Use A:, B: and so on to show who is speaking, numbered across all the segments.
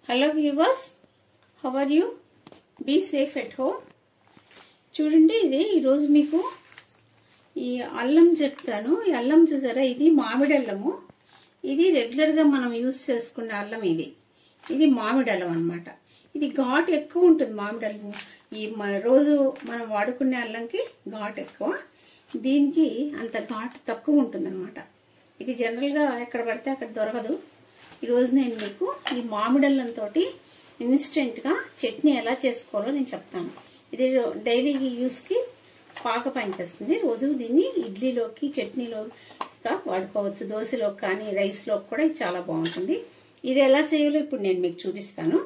A: hello viewers how are you be safe at home చూడండి ఇది ఈరోజు మీకు ఈ అల్లం చెప్తాను ఈ అల్లం చూసారా ఇది మామిడి అల్లము ఇది రెగ్యులర్గా మనం యూస్ చేసుకునే అల్లం ఇది ఇది మామిడి అల్లం అనమాట ఇది ఘాటు ఎక్కువ ఉంటుంది మామిడి అల్లము ఈ మన రోజు మనం వాడుకునే అల్లంకి ఘాటు ఎక్కువ దీనికి అంత ఘాటు తక్కువ ఉంటుంది ఇది జనరల్గా ఎక్కడ పడితే అక్కడ దొరకదు ఈరోజు నేను మీకు ఈ మామిడల్లంతో ఇన్స్టెంట్గా చట్నీ ఎలా చేసుకోవాలో నేను చెప్తాను ఇది డైలీ యూస్కి పాక పనిచేస్తుంది రోజు దీన్ని ఇడ్లీలోకి చట్నీలోగా వాడుకోవచ్చు దోశలోకి కానీ రైస్లోకి కూడా ఇది చాలా బాగుంటుంది ఇది ఎలా చేయాలో ఇప్పుడు నేను మీకు చూపిస్తాను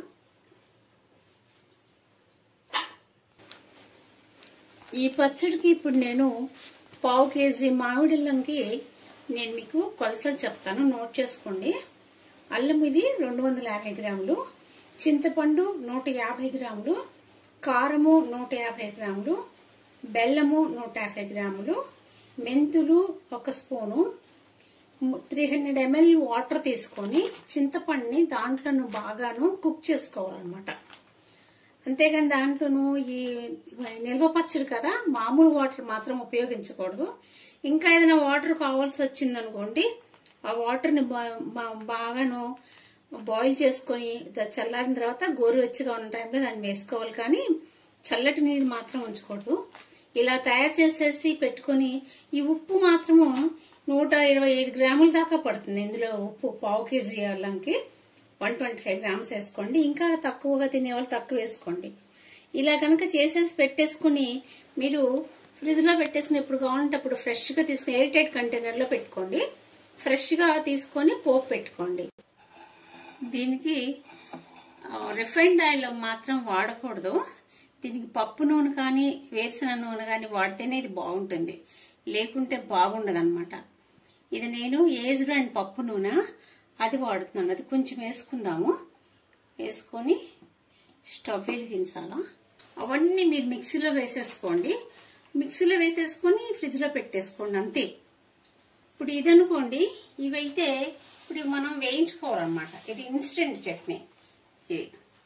A: ఈ పచ్చడికి ఇప్పుడు నేను పావు కేజీ మామిడిల్లంకి నేను మీకు కొలతలు చెప్తాను నోట్ చేసుకోండి అల్లం ఇది రెండు వందల యాభై గ్రాములు చింతపండు నూట యాభై గ్రాములు కారము నూట యాభై గ్రాములు బెల్లము నూట యాభై గ్రాములు మెంతులు ఒక spoon three hundred ML water తీసుకొని చింతపండుని దాంట్లోను బాగాను కుక్ చేసుకోవాలన్నమాట అంతేగాని దాంట్లోనూ ఈ నిల్వ పచ్చడి కదా మామూలు వాటర్ మాత్రం ఉపయోగించకూడదు ఇంకా ఏదైనా వాటర్ కావాల్సి వచ్చింది అనుకోండి ఆ వాటర్ని బాగాను బాయిల్ చేసుకొని చల్లారిన తర్వాత గోరువెచ్చగా ఉన్న టైంలో దాన్ని వేసుకోవాలి కానీ చల్లటి నీరు మాత్రం ఉంచకూడదు ఇలా తయారు చేసేసి పెట్టుకొని ఈ ఉప్పు మాత్రము నూట ఇరవై ఐదు గ్రాముల దాకా పడుతుంది ఇందులో ఉప్పు పావు కేజీ అల్లంకి వన్ ట్వంటీ ఫైవ్ గ్రామ్స్ వేసుకోండి ఇంకా తక్కువగా తినేవాళ్ళు తక్కువ వేసుకోండి ఇలా కనుక చేసేసి పెట్టేసుకుని మీరు ఫ్రిడ్జ్ లో పెట్టేసుకుని ఎప్పుడు కావాలంటే అప్పుడు ఫ్రెష్ గా తీసుకుని ఎయిర్ టైట్ కంటైనర్ లో పెట్టుకోండి ఫ్రెష్ గా తీసుకొని పోపు పెట్టుకోండి దీనికి రిఫైన్డ్ ఆయిల్ మాత్రం వాడకూడదు దీనికి పప్పు నూనె కానీ వేరుశనగ నూనె కానీ వాడితేనే ఇది బాగుంటుంది లేకుంటే బాగుండదు అనమాట ఇది నేను ఏజ్ అండ్ పప్పు నూనె అది వాడుతున్నాను అది కొంచెం వేసుకుందాము వేసుకొని స్టవ్ వెలిగించాలా అవన్నీ మీరు మిక్సీలో వేసేసుకోండి మిక్సీలో వేసేసుకొని ఫ్రిడ్జ్లో పెట్టేసుకోండి అంతే ఇప్పుడు ఇది అనుకోండి ఇవైతే ఇప్పుడు మనం వేయించుకోవాలన్నమాట ఇది ఇన్స్టెంట్ చట్నీ ఇది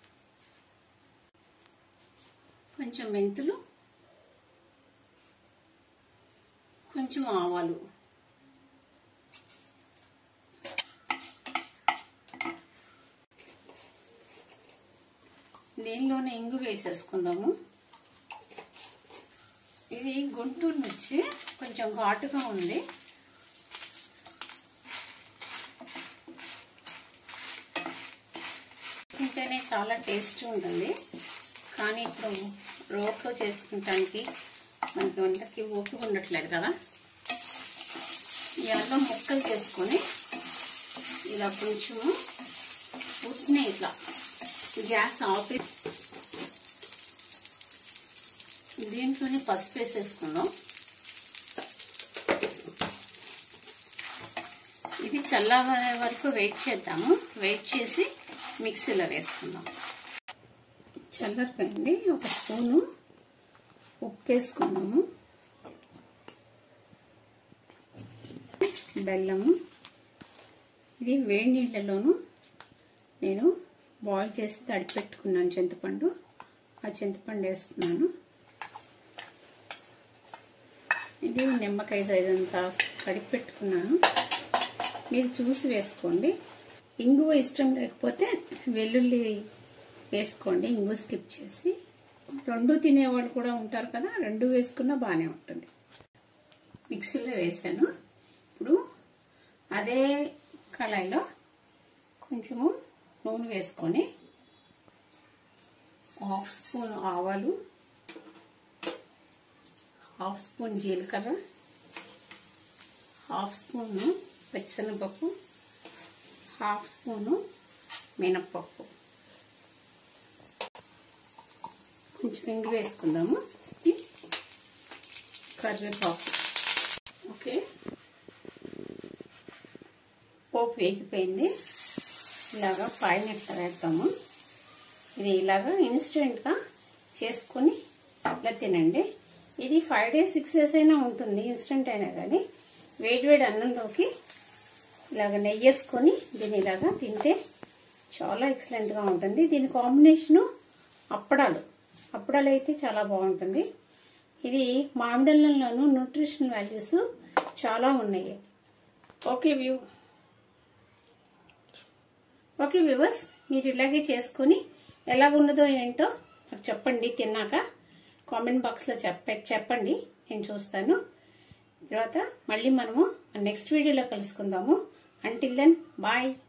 A: కొంచెం మెంతులు కొంచెం ఆవాలు దీనిలోనే ఇంగు వేసేసుకుందాము ఇది గుంటూరు నుంచి కొంచెం ఘాటుగా ఉంది తింటేనే చాలా టేస్ట్ ఉంటుంది కానీ ఇప్పుడు రోట్లో చేసుకుంటానికి మనకి వంటకి ఓపిక ఉండట్లేదు కదా ఈ అల్లం ముక్కలు చేసుకొని ఇలా కొంచెము ఉట్నే ఇట్లా గ్యాస్ ఆఫ్ దీంట్లోనే పసుపు వేసేసుకుందాం ఇది చల్లబడే వరకు వెయిట్ చేద్దాము వెయిట్ చేసి మిక్సీలో వేసుకుందాం చల్లరిపోయింది ఒక స్పూను ఉప్పు వేసుకున్నాము బెల్లము ఇది వేడి నీళ్ళలోను నేను బాయిల్ చేసి తడిపెట్టుకున్నాను చింతపండు ఆ చింతపండు వేస్తున్నాను ఇది నిమ్మకాయ సైజ్ అంతా కడిగి పెట్టుకున్నాను మీరు చూసి వేసుకోండి ఇంగువ ఇష్టం లేకపోతే వెల్లుల్లి వేసుకోండి ఇంగు స్కిప్ చేసి రెండు తినేవాళ్ళు కూడా ఉంటారు కదా రెండు వేసుకున్నా బాగానే ఉంటుంది మిక్సీలో వేసాను ఇప్పుడు అదే కళాయిలో కొంచెము నూనె వేసుకొని హాఫ్ స్పూన్ ఆవాలు హాఫ్ స్పూన్ జీలకర్ర హాఫ్ స్పూను పచ్చిశనగపప్పు హాఫ్ స్పూను మినప్పప్పు కొంచెం ఇంగి వేసుకుందాము కరివేపాకు ఓకే పోపు వేగిపోయింది ఇలాగా పైన వేస్తాము ఇది ఇలాగా ఇన్స్టెంట్గా చేసుకొని ఇట్లా తినండి ఇది ఫైవ్ డేస్ సిక్స్ డేస్ అయినా ఉంటుంది ఇన్స్టెంట్ అయినా కానీ వేడి వేడి అన్నంలోకి ఇలాగ నెయ్యి వేసుకొని దీన్ని ఇలాగా తింటే చాలా ఎక్సలెంట్గా ఉంటుంది దీని కాంబినేషను అప్పడాలు అప్పడాలు అయితే చాలా బాగుంటుంది ఇది మామిడల్లోనూ న్యూట్రిషన్ వాల్యూస్ చాలా ఉన్నాయి ఓకే వ్యూ ఓకే వ్యూవర్స్ మీరు ఇలాగే చేసుకొని ఎలా ఉన్నదో ఏంటో నాకు చెప్పండి తిన్నాక కామెంట్ బాక్స్లో చెప్ప చెప్పండి నేను చూస్తాను తర్వాత మళ్ళీ మనము నెక్స్ట్ వీడియోలో కలుసుకుందాము అంటిల్ దెన్ బాయ్